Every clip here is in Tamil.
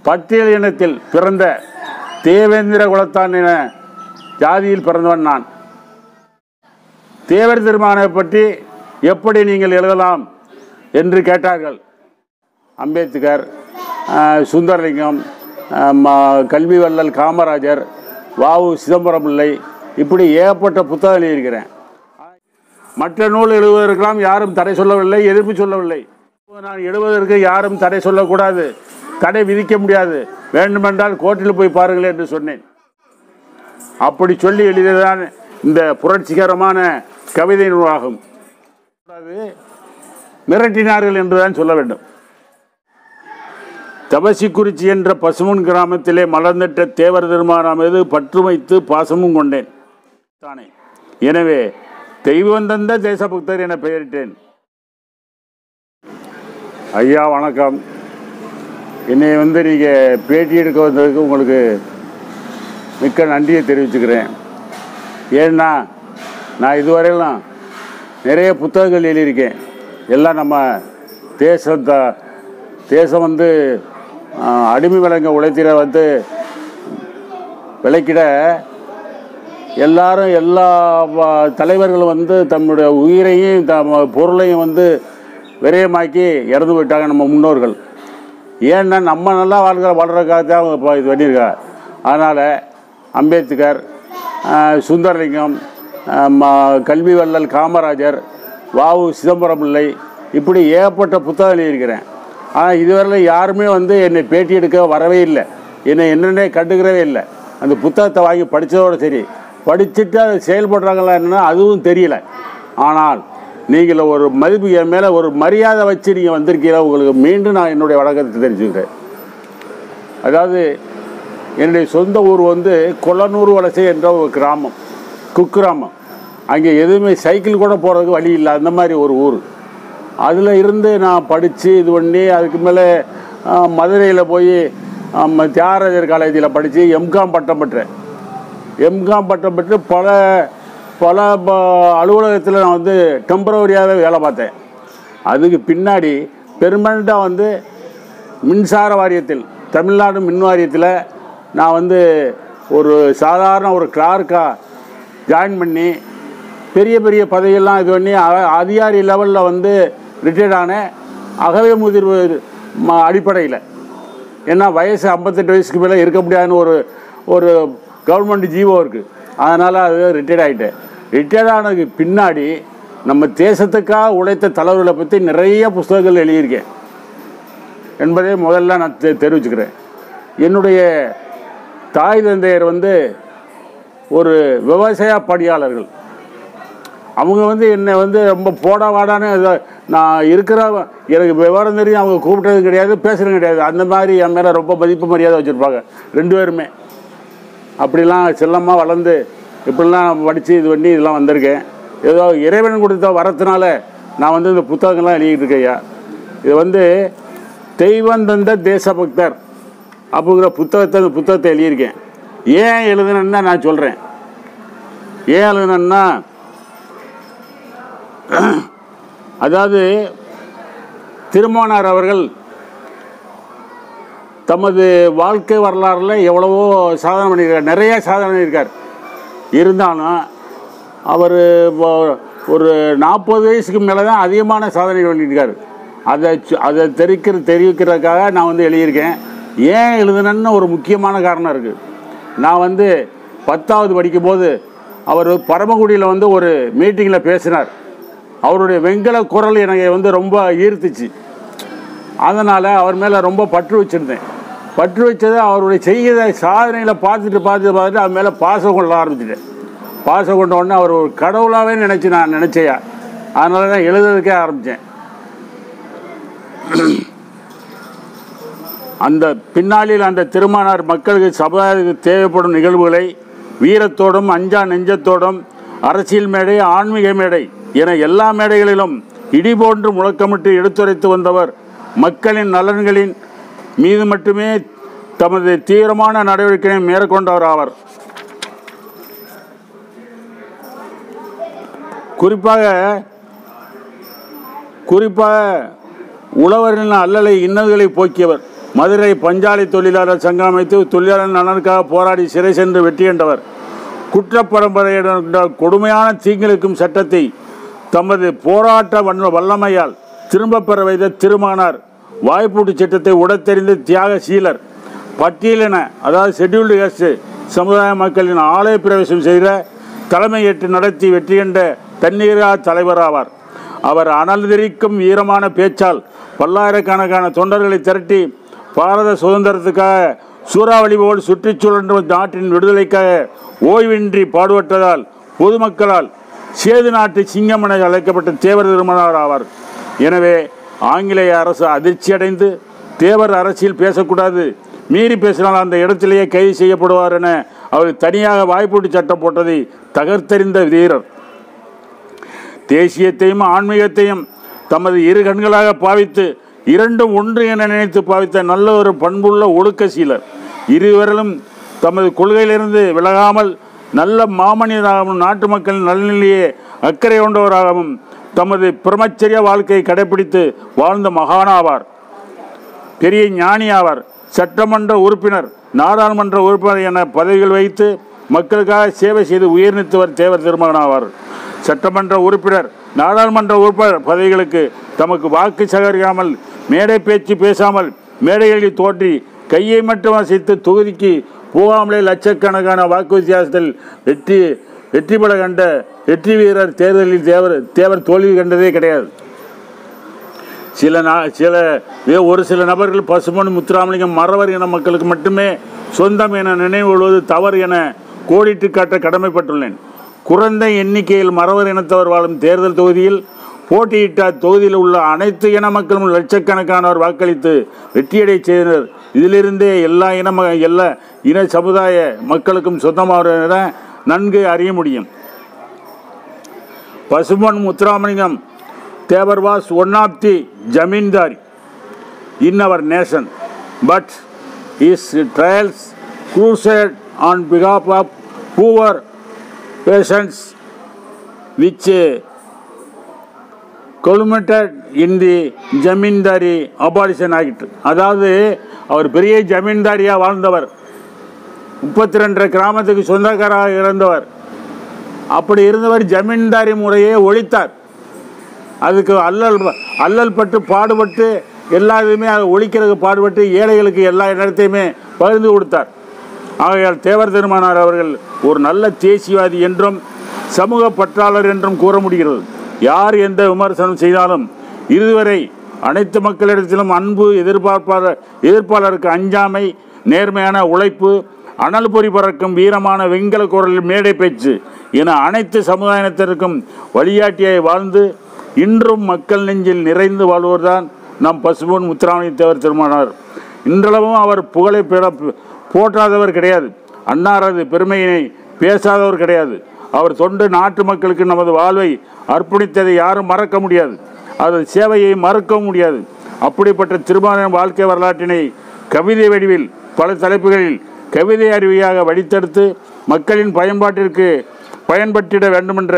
பட்டியல் இனத்தில் பிறந்த தேவேந்திர குலத்தான் என ஜாதியில் பிறந்தவன் நான் தேவர் திருமானை பற்றி எப்படி நீங்கள் எழுதலாம் என்று கேட்டார்கள் அம்பேத்கர் ஆஹ், சுந்தரலிங்கம் ஆஹ், ம- கல்வி வள்ளல் காமராஜர் வாவு சிதம்பரம் பிள்ளை இப்படி ஏகப்பட்ட புத்தகம் எழுதியிருக்கிறேன் மற்ற நூல் எழுதுவதற்கெல்லாம் யாரும் தடை சொல்லவில்லை எதிர்ப்பு சொல்லவில்லை நான் எழுதுவதற்கு யாரும் தடை சொல்லக்கூடாது தடை விதிக்க முடியாது வேண்டுமென்றால் கோர்ட்டில் போய் பாருங்கள் என்று சொன்னேன் அப்படி சொல்லி எழுதியதுதான் இந்த புரட்சிகரமான கவிதை நூலாகும் கூடாது, மிரட்டினார்கள் என்றுதான் சொல்ல வேண்டும் தபசிக்குறிச்சி என்ற பசுமுன் கிராமத்திலே மலர்ந்திட்ட தேவர் திருமானா மீது பற்று வைத்து பாசமும் கொண்டேன் தானே எனவே தெய்வம் தந்த தேசபக்தர் என பெயரிட்டேன் ஐயா வணக்கம் என்னை வந்து நீங்கள் பேட்டி எடுக்க வந்ததுக்கு உங்களுக்கு மிக்க நன்றியை தெரிவிச்சுக்கிறேன் ஏன்னா நான் இதுவரையிலும் நிறைய புத்தகங்கள் எழுதியிருக்கேன் எல்லாம் நம்ம தேசம் த தேசம் வந்து ஆஹ், அடிமை விலங்க உழைத்திட வந்து விளக்கிட எல்லாரும் எல்லா வ- தலைவர்களும் வந்து தம்முடைய உயிரையும் தம் பொருளையும் வந்து விரயமாக்கி இறந்து போயிட்டாங்க நம்ம முன்னோர்கள் ஏன்னா நம்ம நல்லா வாழ்கிற வாழ்கிறதுக்காக தான் அவங்க இப்போ இது பண்ணியிருக்காங்க அதனால் அம்பேத்கர் ஆஹ், சுந்தரலிங்கம் ஆஹ், ம- கல்வி வள்ளல் காமராஜர் வாவு சிதம்பரம் பிள்ளை இப்படி ஏகப்பட்ட புத்தகம் எழுதியிருக்கிறேன் ஆனால் இதுவரையில் யாருமே வந்து என்னை பேட்டி எடுக்க வரவே இல்லை என்னை என்னென்ன கண்டுக்கிறவே இல்லை அந்த புத்தகத்தை வாங்கி படித்ததோட சரி படிச்சுட்டு அதை செயல்படுறாங்களா என்னன்னா அதுவும் தெரியல ஆனால் நீங்கள் ஒரு மதிப்பு என் மேலே ஒரு மரியாதை வச்சு நீங்கள் வந்திருக்கீங்களா உங்களுக்கு மீண்டும் நான் என்னுடைய வழக்கத்தை தெரிஞ்சுக்கிறேன் அதாவது என்னுடைய சொந்த ஊர் வந்து கொல்லனூர் வலசை என்ற ஒரு கிராமம் குக்கிராமம் அங்கே எதுவுமே சைக்கிள் கூட போகிறதுக்கு வழி இல்லை அந்த மாதிரி ஒரு ஊர் அதில் இருந்து நான் படித்து இது பண்ணி அதுக்கு மேலே மதுரையில் போய் ஆம், தியாகராஜர் காலேஜில் படித்து எம்காம் பட்டம் பெற்றேன் எம்காம் பட்டம் பெற்று பல பல ப- அலுவலகத்தில் நான் வந்து டெம்பரவரியாகவே வேலை பார்த்தேன் அதுக்கு பின்னாடி பெர்மனண்ட்டாக வந்து மின்சார வாரியத்தில் தமிழ்நாடு மின் வாரியத்தில் நான் வந்து ஒரு சாதாரண ஒரு கிளார்க்காக ஜாயின் பண்ணி பெரிய பெரிய பதவியெல்லாம் இது பண்ணி அ- அதிகாரி லெவலில் வந்து ரிட்டையர்ட் ஆனேன் அகவே முதிர்வு அடிப்படையில் ஏன்னா வயசு ஐம்பத்தெட்டு வயசுக்கு மேலே இருக்க முடியாதுன்னு ஒரு ஒரு கவர்மெண்ட் ஜீவோ இருக்குது அதனால் அது ரிட்டையர்ட் ஆகிட்டேன் ரிட்டையர்ட் ஆனதுக்கு பின்னாடி நம்ம தேசத்துக்காக உழைத்த தலைவர்களை பற்றி நிறைய புஸ்தகங்கள் எழுதியிருக்கேன் என்பதை முதல்ல நான் தெ தெரிவிச்சுக்கிறேன் என்னுடைய தாய் தந்தையர் வந்து ஒரு விவசாய பணியாளர்கள் அவங்க வந்து என்னை வந்து ரொம்ப போடா வாடான்னு இத- நான் இருக்கிற எனக்கு விவரம் தெரியும் அவங்க கூப்பிட்டது கிடையாது பேசுறது கிடையாது அந்த மாதிரி என் மேலே ரொம்ப மதிப்பு மரியாதை வச்சுருப்பாங்க ரெண்டு பேருமே அப்படிலாம் செல்லமாக வளர்ந்து இப்படிலாம் படித்து இது பண்ணி இதெல்லாம் வந்திருக்கேன் ஏதோ இறைவன் கொடுத்த வரத்தினால நான் வந்து இந்த புத்தகங்கள்லாம் எழுதிக்கிட்டு இருக்கேன் ஐயா இது வந்து தெய்வம் தந்த தேசபக்தர் அப்படிங்கிற புத்தகத்தை இந்த புத்தகத்தை எழுதியிருக்கேன் ஏன் எழுதுனேன்னு நான் சொல்கிறேன் ஏன் எழுதுனேன்னா அதாவது திருமணார் அவர்கள் தமது வாழ்க்கை வரலாறுல எவ்வளவோ சாதனை பண்ணியிருக்கார் நிறைய சாதனை பண்ணியிருக்கார் இருந்தாலும் அவர் ஒரு நாற்பது வயசுக்கு மேலே தான் அதிகமான சாதனைகள் பண்ணியிருக்காரு அதை சு- அதை தெரிவிக்கிற தெரிவிக்கிறதுக்காக நான் வந்து எழுதியிருக்கேன் ஏன் எழுதுனேன்னு ஒரு முக்கியமான காரணம் இருக்குது நான் வந்து பத்தாவது படிக்கும்போது அவர் பரமக்குடியில் வந்து ஒரு மீட்டிங்கில் பேசினார் அவருடைய வெண்கல குரல் எனக்கு வந்து ரொம்ப ஈர்த்துச்சு அதனால் அவர் மேலே ரொம்ப பற்று வச்சுருந்தேன் பற்று வச்சது அவருடைய செய்கிற சாதனையில் பார்த்துட்டு பார்த்துட்டு பார்த்துட்டு அவர் மேலே பாசம் கொள்ள ஆரம்பிச்சிட்டேன் பாசம் கொண்ட உடனே அவர் ஒரு கடவுளாகவே நினச்சி நான் நினச்சையா அதனால தான் எழுதுறதுக்கே ஆரம்பித்தேன் அந்த பின்னாளில் அந்த திருமணார் மக்களுக்கு சமுதாயத்துக்கு தேவைப்படும் நிகழ்வுகளை வீரத்தோடும் அஞ்சா நெஞ்சத்தோடும் அரசியல் மேடை ஆன்மீக மேடை என எல்லா மேடைகளிலும் இடி போன்று முழக்கமிட்டு எடுத்துரைத்து வந்தவர் மக்களின் நலன்களின் மீது மட்டுமே தமது தீவிரமான நடவடிக்கையை மேற்கொண்டவர் ஆவர் குறிப்பாக குறிப்பாக உழவரின் அல்லலை இன்னல்களை போக்கியவர் மதுரை பஞ்சாலை தொழிலாளர் சங்கம் அமைத்து தொழிலாளர் நலனுக்காக போராடி சிறை சென்று வெற்றி கண்டவர் குற்றப் பரம்பரையினர் கொடுமையான தீங்கிழுக்கும் சட்டத்தை தமது போராட்ட வன்ம வல்லமையால் திரும்பப் பெற வைத்த திருமானார் வாய்ப்பூட்டு சட்டத்தை உடத்தெறிந்த தியாகசீலர் பட்டியலின அதாவது ஷெட்யூல்டு கேஸ்ட் சமுதாய மக்களின் ஆலய பிரவேசம் செய்த தலைமையேற்று நடத்தி வெற்றி கண்ட தண்ணீரா தலைவராவார் அவர் அனல்திரிக்கும் வீரமான பேச்சால் பல்லாயிரக்கணக்கான தொண்டர்களை திரட்டி பாரத சுதந்திரத்துக்காக சூறாவளி போல் சுற்றிச் சுழன்ற நாட்டின் விடுதலைக்காக ஓய்வின்றி பாடுபட்டதால் பொதுமக்களால் சேது நாட்டு சிங்கம் என அழைக்கப்பட்ட தேவர் திருமணர் ஆவார் எனவே ஆங்கிலேய அரசு அதிர்ச்சியடைந்து தேவர் அரசியல் பேசக்கூடாது மீறி பேசினால் அந்த இடத்திலேயே கைது செய்யப்படுவார் என அவர் தனியாக வாய்ப்பூட்டு சட்டம் போட்டதை தகர்த்தெறிந்த வீரர் தேசியத்தையும் ஆன்மீகத்தையும் தமது இரு கண்களாக பாவித்து இரண்டும் ஒன்று என நினைத்து பாவித்த நல்ல ஒரு பண்புள்ள ஒழுக்க சீலர் இருவரிலும் தமது கொள்கையிலிருந்து விலகாமல் நல்ல மாமனிதராகவும் நாட்டு மக்களின் நலனிலேயே அக்கறை கொண்டவராகவும் தமது பிரமச்சரிய வாழ்க்கையை கடைபிடித்து வாழ்ந்த மகானாவார் பெரிய ஞானி ஆவார் சட்டமன்ற உறுப்பினர் நாடாளுமன்ற உறுப்பினர் என பதவிகள் வைத்து மக்களுக்காக சேவை செய்து உயர்நித்தவர் தேவர் திருமகனாவார் சட்டமன்ற உறுப்பினர் நாடாளுமன்ற உறுப்பினர் பதவிகளுக்கு தமக்கு வாக்கு சகரிக்காமல் மேடை பேச்சு பேசாமல் மேடைகளில் தோன்றி கையை மட்டும் அசைத்து தொகுதிக்கு போகாமலே லட்சக்கணக்கான வாக்கு வித்தியாசத்தில் வெற்றி வெற்றி பெற கண்ட வெற்றி வீரர் தேர்தலில் தேவர் தேவர் தோல்வி கண்டதே கிடையாது சில நா சில வே- ஒரு சில நபர்கள் பசுமன் முத்துராமலிங்கம் மறவர் இன மக்களுக்கு மட்டுமே சொந்தம் என நினைவு கொள்வது தவறு என கோடிட்டு காட்ட கடமைப்பட்டுள்ளேன் குறைந்த எண்ணிக்கையில் மறவர் இனத்தவர் வாழும் தேர்தல் தொகுதியில் போட்டியிட்ட தொகுதியில் உள்ள அனைத்து இன மக்களும் லட்சக்கணக்கானோர் வாக்களித்து வெற்றியடை செய்தனர் இதிலிருந்தே எல்லா இன ம- எல்லா இன சமுதாய மக்களுக்கும் சொந்தமாக என நன்கு அறிய முடியும் Pasumpon Muthuramalingam Thevar was one of the zamindar in our nation but is trials cruised on behalf of poor patients which culminated in the zamindari abolition act அதாவது அவர் பெரிய ஜமீன்தாரியாக வாழ்ந்தவர் முப்பத்தி ரெண்டு கிராமத்துக்கு சொந்தக்காராக இருந்தவர் அப்படி இருந்தவர் ஜமீன்தாரி முறையை ஒழித்தார் அதுக்கு அல்லல் அல்லல் பட்டு பாடுபட்டு எல்லா இதுவுமே அதை ஒழிக்கிறதுக்கு பாடுபட்டு ஏழைகளுக்கு எல்லா இடத்தையுமே பகிர்ந்து கொடுத்தார் ஆகையால் தேவர் திருமானார் அவர்கள் ஒரு நல்ல தேசியவாதி என்றும் சமூக பற்றாளர் என்றும் கூற முடிகிறது யார் எந்த விமர்சனம் செய்தாலும் இதுவரை அனைத்து மக்களிடத்திலும் அன்பு எதிர்பார்ப்பாளர் எதிர்ப்பாளருக்கு அஞ்சாமை நேர்மையான உழைப்பு அனல் பொறி பறக்கும் வீரமான வெண்கல குரலில் மேடை பேச்சு என அனைத்து சமுதாயத்திற்கும் வழிகாட்டியாய் வாழ்ந்து இன்றும் மக்கள் நெஞ்சில் நிறைந்து வாழ்வோர்தான் நம் பசுமன் முத்துராமலிங்க தேவர் திருமணர் இன்றளவும் அவர் புகழை பெற போற்றாதவர் கிடையாது அன்னாரது பெருமையினை பேசாதவர் கிடையாது அவர் தொண்டு நாட்டு மக்களுக்கு நமது வாழ்வை அர்ப்பணித்ததை யாரும் மறக்க முடியாது அது சேவையை மறக்கவும் முடியாது அப்படிப்பட்ட திருமாலின் வாழ்க்கை வரலாற்றினை கவிதை வடிவில் பல தலைப்புகளில் கவிதை அருவியாக வடித்தெடுத்து மக்களின் பயன்பாட்டிற்கு பயன்பட்டிட வேண்டுமென்ற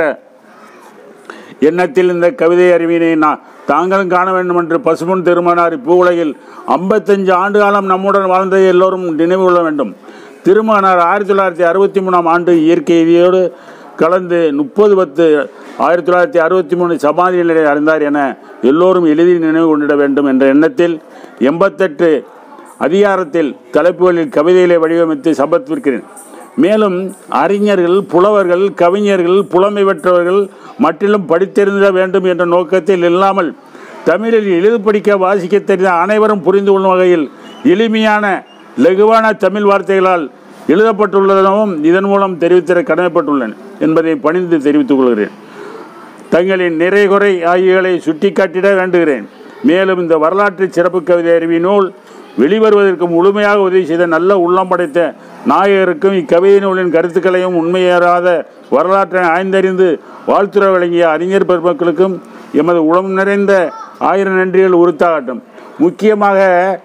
எண்ணத்தில் இந்த கவிதை அறிவினை நான் தாங்களும் காண வேண்டும் என்று பசுமன் திருமணார் பூவுலகில் ஐம்பத்தஞ்சு ஆண்டு காலம் நம்முடன் வாழ்ந்ததை எல்லோரும் நினைவு கொள்ள வேண்டும் திருமணார் ஆயிரத்தி தொள்ளாயிரத்தி அறுபத்தி மூணாம் ஆண்டு இயற்கை விதியோடு கலந்து முப்பது பத்து ஆயிரத்தி தொள்ளாயிரத்தி அறுபத்தி மூணு சமாதி நிலையை அறிந்தார் என எல்லோரும் எளிதில் நினைவு கொண்டிட வேண்டும் என்ற எண்ணத்தில் எண்பத்தெட்டு அதிகாரத்தில் தலைப்புகளில் கவிதைகளை வடிவமைத்து சமர்ப்பிக்கிறேன் மேலும் அறிஞர்கள் புலவர்கள் கவிஞர்கள் புலமை பெற்றவர்கள் மட்டிலும் படித்தெறிந்த வேண்டும் என்ற நோக்கத்தில் இல்லாமல் தமிழில் எழுது படிக்க வாசிக்க தெரிந்த அனைவரும் புரிந்து கொள்ளும் வகையில் எளிமையான லகுவான தமிழ் வார்த்தைகளால் எழுதப்பட்டுள்ளதனவும் இதன் மூலம் தெரிவித்திட கடமைப்பட்டுள்ளேன் என்பதை பணிந்து தெரிவித்துக் கொள்கிறேன் தங்களின் நிறை குறை ஆகியவை சுட்டிக்காட்டிட வேண்டுகிறேன் மேலும் இந்த வரலாற்று சிறப்பு கவிதை அறிவி நூல் வெளிவருவதற்கு முழுமையாக உதவி செய்த நல்ல உள்ளம் படைத்த நாயகருக்கும் இக்கவிதை நூலின் கருத்துக்களையும் உண்மையேறாத வரலாற்றை ஆய்ந்தறிந்து வாழ்த்துறை வழங்கிய அறிஞர் பெருமக்களுக்கும் எமது உளம் நிறைந்த ஆயிரம் நன்றிகள் உறுத்தாகட்டும் முக்கியமாக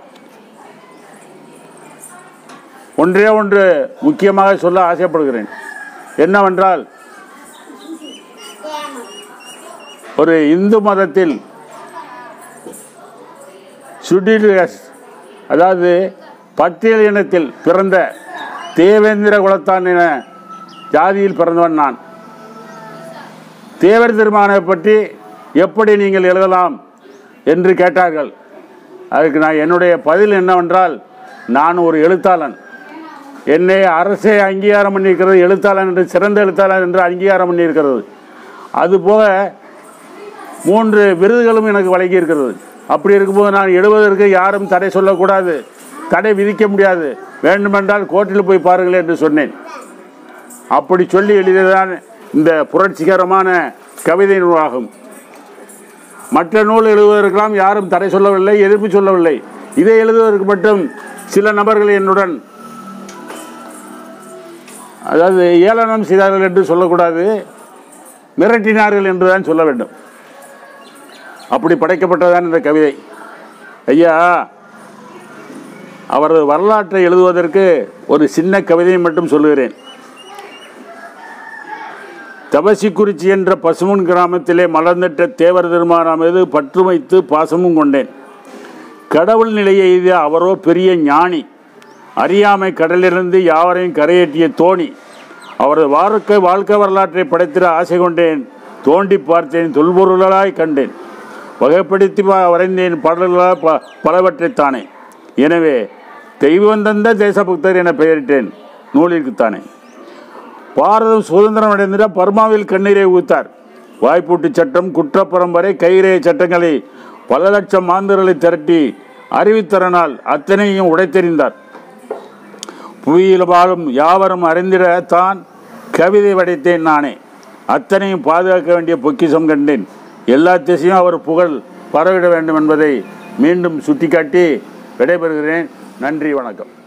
ஒன்றே ஒன்று முக்கியமாக சொல்ல ஆசைப்படுகிறேன் என்னவென்றால் ஒரு இந்து மதத்தில் சுடில் அதாவது பட்டியல் இனத்தில் பிறந்த தேவேந்திர குலத்தான் என ஜாதியில் பிறந்தவன் நான் தேவர் திருமகனை பற்றி எப்படி நீங்கள் எழுதலாம் என்று கேட்டார்கள் அதுக்கு நான் என்னுடைய பதில் என்னவென்றால் நான் ஒரு எழுத்தாளன் என்னை அரசே அங்கீகாரம் பண்ணியிருக்கிறது எழுத்தாளன் என்று சிறந்த எழுத்தாளன் என்று அங்கீகாரம் பண்ணியிருக்கிறது அதுபோக மூன்று விருதுகளும் எனக்கு வழங்கியிருக்கிறது அப்படி இருக்கும்போது நான் எழுவதற்கு யாரும் தடை சொல்லக்கூடாது தடை விதிக்க முடியாது வேண்டுமென்றால் கோர்ட்டில் போய் பாருங்கள் என்று சொன்னேன் அப்படி சொல்லி எழுதியதுதான் இந்த புரட்சிகரமான கவிதை நூலாகும் மற்ற நூல் எழுதுவதற்கெல்லாம் யாரும் தடை சொல்லவில்லை எதிர்ப்பு சொல்லவில்லை இதை எழுதுவதற்கு மட்டும் சில நபர்கள் என்னுடன் அதாவது ஏளனம் செய்தார்கள் என்று சொல்லக்கூடாது மிரட்டினார்கள் என்று தான் சொல்ல வேண்டும் அப்படி படைக்கப்பட்டதான் இந்த கவிதை ஐயா அவரது வரலாற்றை எழுதுவதற்கு ஒரு சின்ன கவிதையை மட்டும் சொல்லுகிறேன் தபசிக்குறிச்சி என்ற பசுமுன் கிராமத்திலே மலர்ந்திட்ட தேவர் திருமானா மீது பற்று வைத்து பாசமும் கொண்டேன் கடவுள் நிலையை எய்திய அவரோ பெரிய ஞானி அறியாமை கடலிலிருந்து யாவரையும் கரையேற்றிய தோணி அவரது வாழ்க்கை வாழ்க்கை வரலாற்றை படைத்திட ஆசை கொண்டேன் தோண்டி பார்த்தேன் தொல்பொருளாய் கண்டேன் வகைப்படுத்தி பா- வரைந்தேன் பாடல்களாக ப பலவற்றைத்தானே எனவே தெய்வம் தந்த தேசபக்தர் என பெயரிட்டேன் நூலிற்குத்தானே பாரதம் சுதந்திரம் அடைந்திட பர்மாவில் கண்ணீரை ஊத்தார் வாய்ப்பூட்டு சட்டம் குற்றப்பரம்பரை கைரேய சட்டங்களை பல லட்சம் மாந்தர்களை திரட்டி அறிவித்தரனால் அத்தனையும் உடைத்தெறிந்தார் புவியில் வாழும் யாவரும் அறிந்திட தான் கவிதை படைத்தேன் நானே அத்தனையும் பாதுகாக்க வேண்டிய பொக்கிஷம் கண்டேன் எல்லா திசையும் அவர் புகழ் பரவிட வேண்டும் என்பதை மீண்டும் சுட்டிக்காட்டி விடைபெறுகிறேன் நன்றி வணக்கம்